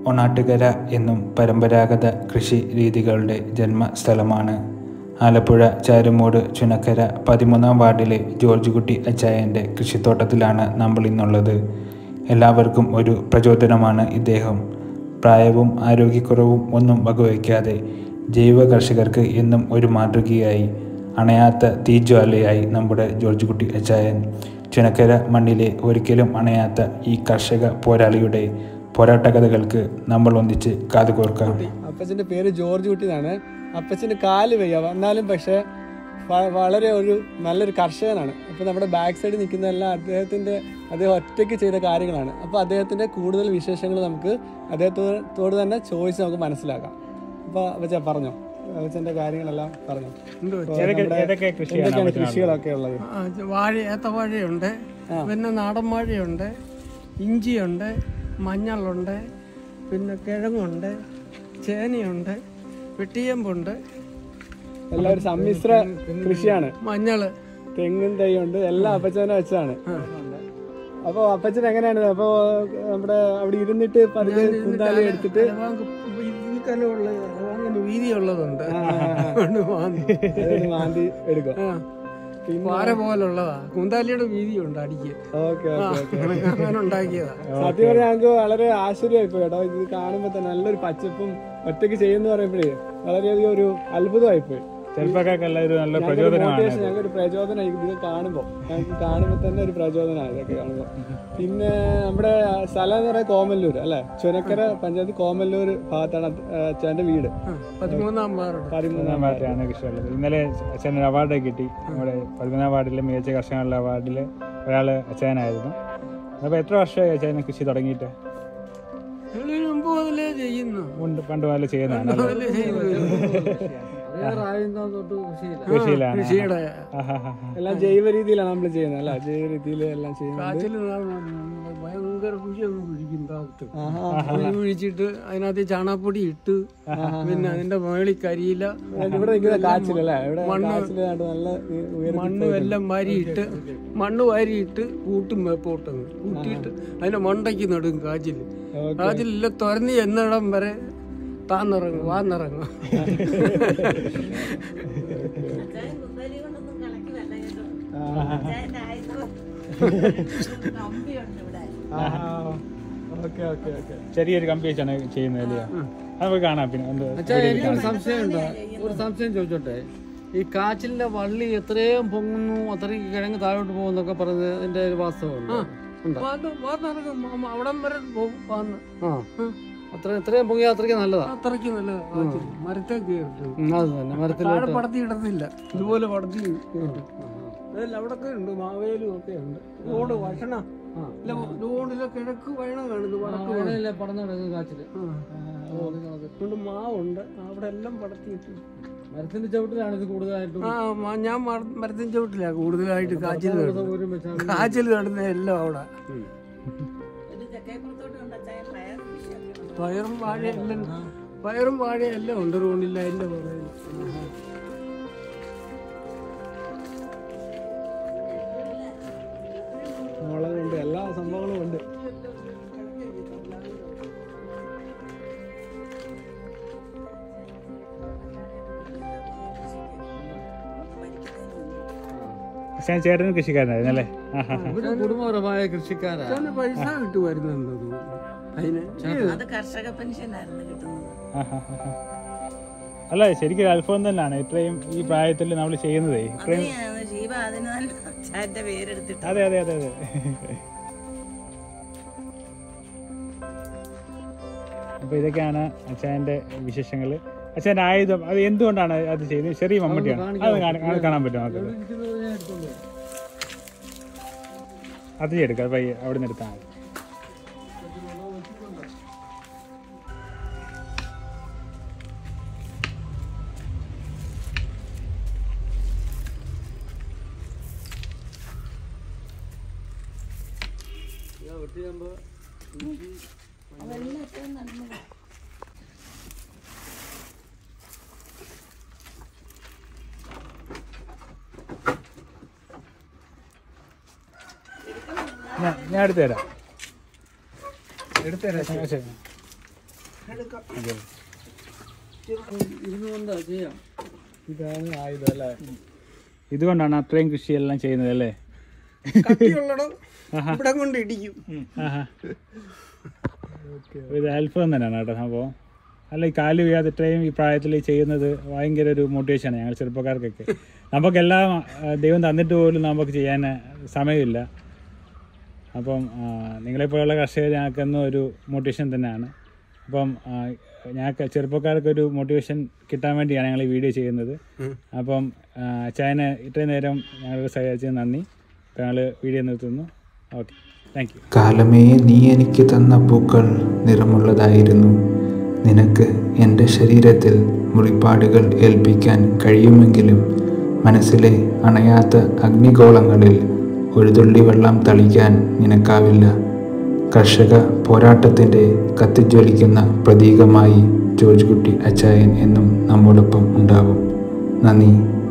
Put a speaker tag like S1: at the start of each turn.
S1: ഒണാട്ടുകര എന്നും പരമ്പരാഗത കൃഷി രീതികളുടെ ജന്മസ്ഥലമാണ് ആലപ്പുഴ ചാരുമൂട് ചുനക്കര പതിമൂന്നാം വാർഡിലെ ജോർജ് കുട്ടി അച്ചായൻ്റെ കൃഷിത്തോട്ടത്തിലാണ് നമ്മൾ ഇന്നുള്ളത് എല്ലാവർക്കും ഒരു പ്രചോദനമാണ് ഇദ്ദേഹം പ്രായവും ആരോഗ്യക്കുറവും ഒന്നും വകവയ്ക്കാതെ ജൈവ കർഷകർക്ക് എന്നും ഒരു മാതൃകയായി അണയാത്ത തീജ്വാലയായി നമ്മുടെ ജോർജ് കുട്ടി അച്ചായൻ ചുനക്കര മണ്ണിലെ ഒരിക്കലും അണയാത്ത ഈ കർഷക പോരാളിയുടെ പോരാട്ടകഥകൾക്ക് നമ്മൾ ഒന്നിച്ച് കാതുകോർക്കാം
S2: അപ്പച്ചൻ്റെ പേര് ജോർജ് കുട്ടി എന്നാണ് അപ്പച്ചൻ്റെ കാല് വയ്യ എന്നാലും പക്ഷേ വ- വളരെ ഒരു നല്ലൊരു കർഷകനാണ് അപ്പോൾ നമ്മുടെ ബാക്ക് സൈഡിൽ നിൽക്കുന്നതെല്ലാം അദ്ദേഹത്തിൻ്റെ അദ്ദേഹം ഒറ്റയ്ക്ക് ചെയ്ത കാര്യങ്ങളാണ് അപ്പോൾ അദ്ദേഹത്തിൻ്റെ കൂടുതൽ വിശേഷങ്ങൾ നമുക്ക് അദ്ദേഹത്തോട് തന്നെ ചോദിച്ച് നമുക്ക് മനസ്സിലാക്കാം അപ്പോൾ അപ്പച്ച പറഞ്ഞോ അപ്പച്ചൻ്റെ കാര്യങ്ങളെല്ലാം പറഞ്ഞു ഇപ്പോ നമ്മുടെ
S3: ഏതൊക്കെ കൃഷിയാണ്
S2: എന്തൊക്കെയാണ്
S3: അപ്പച്ചന്
S2: കൃഷികളൊക്കെ ഉള്ളത്
S4: ആ, ഇത് വാഴ ഏത്തവാഴയുണ്ട് പിന്നെ നാടൻ വാഴയുണ്ട് ഇഞ്ചിയുണ്ട് മഞ്ഞളുണ്ട് പിന്നെ കിഴങ്ങുണ്ട് ചേനയുണ്ട് വെട്ടിയമ്പുണ്ട്
S2: എല്ലാം ഒരു സമ്മിശ്ര കൃഷിയാണ്
S4: മഞ്ഞള്
S2: തെങ്ങും തൈയുണ്ട് എല്ലാം അപ്പച്ചനെ വെച്ചാണ് അപ്പൊ അപ്പച്ചൻ എങ്ങനെയാണ് അപ്പൊ നമ്മുടെ അവിടെ ഇരുന്നിട്ട് പതുക്കെ കുന്താലി എടുത്തിട്ട്
S4: വീക്കലുള്ള അങ്ങനെ വീതിയുള്ളതുണ്ട് അതുകൊണ്ട് വാങ്ങി.
S2: അതൊന്ന് മാന്തി എടുക്കും
S4: ആ, പാര പോലുള്ളതാ കുന്താലിയുടെ വീതിയുണ്ട് അടിക്ക്
S2: ഓക്കെ
S4: ആ,
S2: ഓക്കെ
S4: അങ്ങനെ ഉണ്ടാക്കിയതാ
S2: സത്യം പറഞ്ഞാൽ ഞങ്ങൾക്ക് വളരെ ആശ്ചര്യമായി പോയി കേട്ടോ ഇത് കാണുമ്പോ തന്നെ നല്ലൊരു പച്ചപ്പും ഒറ്റയ്ക്ക് ചെയ്യുന്ന പറയുമ്പോഴേ വളരെയധികം ഒരു അത്ഭുതമായി പോയി
S3: ചെറുപ്പക്കാർക്കെല്ലാം ഒരു നല്ല
S2: ഞങ്ങൾക്ക്
S3: പ്രചോദനമാണ്
S2: മോട്ടിവേഷൻ ഞങ്ങൾക്ക് ഒരു പ്രചോദനം ഇത് കാണുമ്പോൾ ഞങ്ങൾക്ക് കാണുമ്പോൾ തന്നെ ഒരു പ്രചോദനമാണ് ഇതൊക്കെ കാണുമ്പോൾ പിന്നെ നമ്മുടെ സ്ഥലം എന്ന് പറയുന്നത് കോമല്ലൂർ അല്ലെ ചുനക്കര പഞ്ചായത്ത് കോമല്ലൂർ ഭാഗത്താണ് അച്ഛൻ്റെ വീട്
S4: ആ, പതിമൂന്നാം വാർഡ്
S2: പതിമൂന്നാം
S3: ഭാഗത്താണ് കൃഷിയുള്ളത് ഇന്നലെ അച്ഛൻ ഒരു അവാർഡ് കിട്ടി നമ്മുടെ പതിമൂന്നാം വാർഡിലെ മികച്ച കർഷകനുള്ള അവാർഡിൽ ഒരാൾ അച്ഛനായിരുന്നു അപ്പോൾ എത്ര വർഷമായി അച്ഛനെ കൃഷി തുടങ്ങിയിട്ട്
S4: ഇതിന് മുമ്പ് മുതലേ ചെയ്യുന്നു
S3: മുണ്ട് പണ്ട് പോലെ ചെയ്യുന്നതാണ്
S4: മുതലേ ചെയ്തു
S3: കൃഷിയിലാണ്
S4: കൃഷിയുടെ
S2: എല്ലാം ജൈവ രീതിയിലാണ് നമ്മൾ ചെയ്യുന്നത് അല്ല ജൈവ രീതിയിൽ എല്ലാം ചെയ്യുന്നത്
S4: കാച്ചിൽ ഭയങ്കര കുഴിയൊക്കെ കുഴിക്കും താഴത്ത്
S2: ആഹാ.
S4: കുഴി കുഴിച്ചിട്ട് അതിനകത്ത് ചാണകപ്പൊടി ഇട്ട് പിന്നെ അതിന്റെ മേളിൽ കരിയില
S2: ഇവിടെ നിൽക്കുന്ന കാച്ചിലല്ലേ ഇവിടെ
S4: മണ്ണ്
S2: കാച്ചിലായിട്ട് നല്ല ഉയ- ഉയരത്തിൽ
S4: മണ്ണ് എല്ലാം വാരിയിട്ട് മണ്ണ് വാരിയിട്ട് കൂട്ടും മേപ്പോട്ടങ്ങ് കൂട്ടിയിട്ട് അതിന്റെ മണ്ടയ്ക്ക് നടും കാച്ചിൽ
S2: ഓക്കേ.
S4: കാച്ചിലില്ല തുറന്ന് എന്നിടം വരെ താന്നിറങ്ങും വാന്നിറങ്ങും
S5: അച്ചായൻ കുന്തലി കൊണ്ടൊന്നും കളക്കി വല്ല കേട്ടോ അച്ചായന്റെ ആയുധം കമ്പിയുണ്ട് ഇവിടെ
S2: ആഹാ. ഓക്കെ ഓക്കെ ഓക്കെ
S3: ചെറിയൊരു കമ്പി വെച്ചാണ് ചെയ്യുന്നത് അല്ലയോ അത് നമുക്ക് കാണാം പിന്നെ എന്ത്
S6: അച്ഛാ എനിക്കൊരു സംശയമുണ്ട് ഒരു സംശയം ചോദിച്ചോട്ടെ ഈ കാച്ചിലിന്റെ വള്ളി എത്രയും പൊങ്ങുന്നു അത്രയും കിഴങ്ങ് താഴോട്ട് പോകുന്നൊക്കെ പറഞ്ഞതിന്റെ ഒരു വാസ്തവമുണ്ട് ഉണ്ടോ?
S4: വാന്ന് വാന്നിറങ്ങും മ- അവിടം വരെ പോകും വാന്ന്
S6: ആ അത്ര എത്രയും പൊങ്ങിയാൽ അത്രയ്ക്ക് നല്ലതാ
S4: അത്രയ്ക്ക് നല്ലതാ കാച്ചിൽ മരത്തെ കയറിട്ട്
S6: ഉം, അത് തന്നെ
S4: താഴെ
S6: മരത്തിലോട്ട്
S4: പടത്തി ഇടത്തില്ല ഇതുപോലെ പടത്തി കയറ്റും അതെല്ലാം അവിടൊക്കെ ഉണ്ട് മാവേലും ഒക്കെ ഉണ്ട് റോഡ് വഴണ ഇല്ല റോഡിലെ കിഴക്ക് വഴണ കാണുന്നു വടക്ക് വഴണ
S6: അങ്ങനെയല്ലേ പടന്നു കിടക്കുന്ന കാച്ചില്
S4: അതുകൊണ്ട് മാവുണ്ട് അവിടെ എല്ലാം പടത്തിയിട്ട്
S6: മരത്തിന്റെ ചവിട്ടിലാണ് ഇത് കൂടുതലായിട്ടും
S4: ആ മ- ഞാൻ മര- മരത്തിൻ ചവിട്ടില്ല കൂടുതലായിട്ട് കാച്ചിൽ
S6: സൗകര്യം വെച്ചാണ്
S4: കാച്ചിൽ നടുന്ന എല്ലാം അവിടെ
S5: ഒരു തെക്കേപ്പുറത്തോട്ട് കൊണ്ട് അച്ചായൻ പയർ കൃഷിയൊക്കെ ഉണ്ട്.
S4: പയറും വാഴയെല്ലാം പയറും വാഴയെല്ലാം ഉണ്ട് റോഡില്ല അതിന്റെ പുറകിൽ
S2: മുളകുണ്ട് എല്ലാ സംഭവങ്ങളും ഉണ്ട്
S3: അച്ഛൻ ചേട്ടനും കൃഷിക്കാരനായിരുന്നു അല്ലേ ആഹാ.
S6: ഒരു കുടുംബപരമായ കൃഷിക്കാരാ
S4: തന്നെ പൈസ കിട്ടുമായിരുന്നുണ്ടോ അതിന്
S5: അത് കർഷക പെൻഷനായിരുന്നു കിട്ടുന്നത്
S3: ആഹാ. അല്ല ശരിക്കും ഒരു അത്ഭുതം തന്നെയാണ് ഇത്രയും ഈ പ്രായത്തിൽ നമ്മൾ ചെയ്യുന്നതേ ഇത്രയും
S5: അതിനെയാണ് ശീവ അതിനാൽ അച്ചായന്റെ പേരെടുത്തിട്ട്
S3: അതെ അതെ അതെ അതെ അപ്പൊ ഇതൊക്കെയാണ് അച്ഛൻ്റെ വിശേഷങ്ങൾ അച്ഛൻ്റെ ആയുധം അത് എന്തുകൊണ്ടാണ് അത് ചെയ്യുന്നത് ചെറിയ മമ്മൂട്ടിയാണ് അത് കാണാൻ- അത് കാണാൻ പറ്റും നമുക്ക് അത് എടുക്കാം പയ്യെ അവിടെ നിന്ന് എടുത്താൽ മതി ഞാൻ ഞാൻ എടുത്തു തരാം
S2: എടുത്തരാം
S3: ആ, ശരി
S4: എടുക്കാം
S6: ഇരുന്നുകൊണ്ട് ചെയ്യാം
S2: ഇതാണ് ആയുധം അല്ലേ
S3: ഇതുകൊണ്ടാണ് അത്രയും കൃഷിയെല്ലാം ചെയ്യുന്നത് അല്ലേ
S4: കട്ടിയുള്ളടോ ഇവിടെ കൊണ്ട് ഇടിക്കും
S3: ആഹാ. ഇത് അത്ഭുതം തന്നെയാണ് കേട്ടോ സംഭവം അല്ല ഈ കാല് വീഴാതെ ഇത്രയും ഈ പ്രായത്തിൽ ചെയ്യുന്നത് ഭയങ്കര ഒരു മോട്ടിവേഷനാണ് ഞങ്ങൾ ചെറുപ്പക്കാർക്കൊക്കെ നമുക്കെല്ലാം ആ, ദൈവം തന്നിട്ട് പോലും നമുക്ക് ചെയ്യാൻ സമയമില്ല അപ്പം ആ, നിങ്ങളെപ്പോലുള്ള കർഷകർ ഞങ്ങൾക്കെന്നും ഒരു മോട്ടിവേഷൻ തന്നെയാണ് അപ്പം ആ, ഞങ്ങൾക്ക് ചെറുപ്പക്കാർക്ക് ഒരു മോട്ടിവേഷൻ കിട്ടാൻ വേണ്ടിയാണ് ഞങ്ങൾ ഈ വീഡിയോ ചെയ്യുന്നത് അപ്പം ആ, അച്ചായന് ഇത്രയും നേരം ഞങ്ങൾക്ക് സഹായിച്ചത് നന്ദി അപ്പം ഞങ്ങൾ വീഡിയോ നിർത്തുന്നു ഓക്കെ താങ്ക് യു
S1: കാലമേ നീ എനിക്ക് തന്ന പൂക്കൾ നിറമുള്ളതായിരുന്നു നിനക്ക് എൻ്റെ ശരീരത്തിൽ മുറിപ്പാടുകൾ ഏൽപ്പിക്കാൻ കഴിയുമെങ്കിലും മനസ്സിലെ അണയാത്ത അഗ്നിഗോളങ്ങളിൽ ഒരു തുള്ളി വെള്ളം തളിക്കാൻ നിനക്കാവില്ല കർഷക പോരാട്ടത്തിൻ്റെ കത്തിജ്വലിക്കുന്ന പ്രതീകമായി ജോർജ് കുട്ടി അച്ചായൻ എന്നും നമ്മോടൊപ്പം ഉണ്ടാവും നന്ദി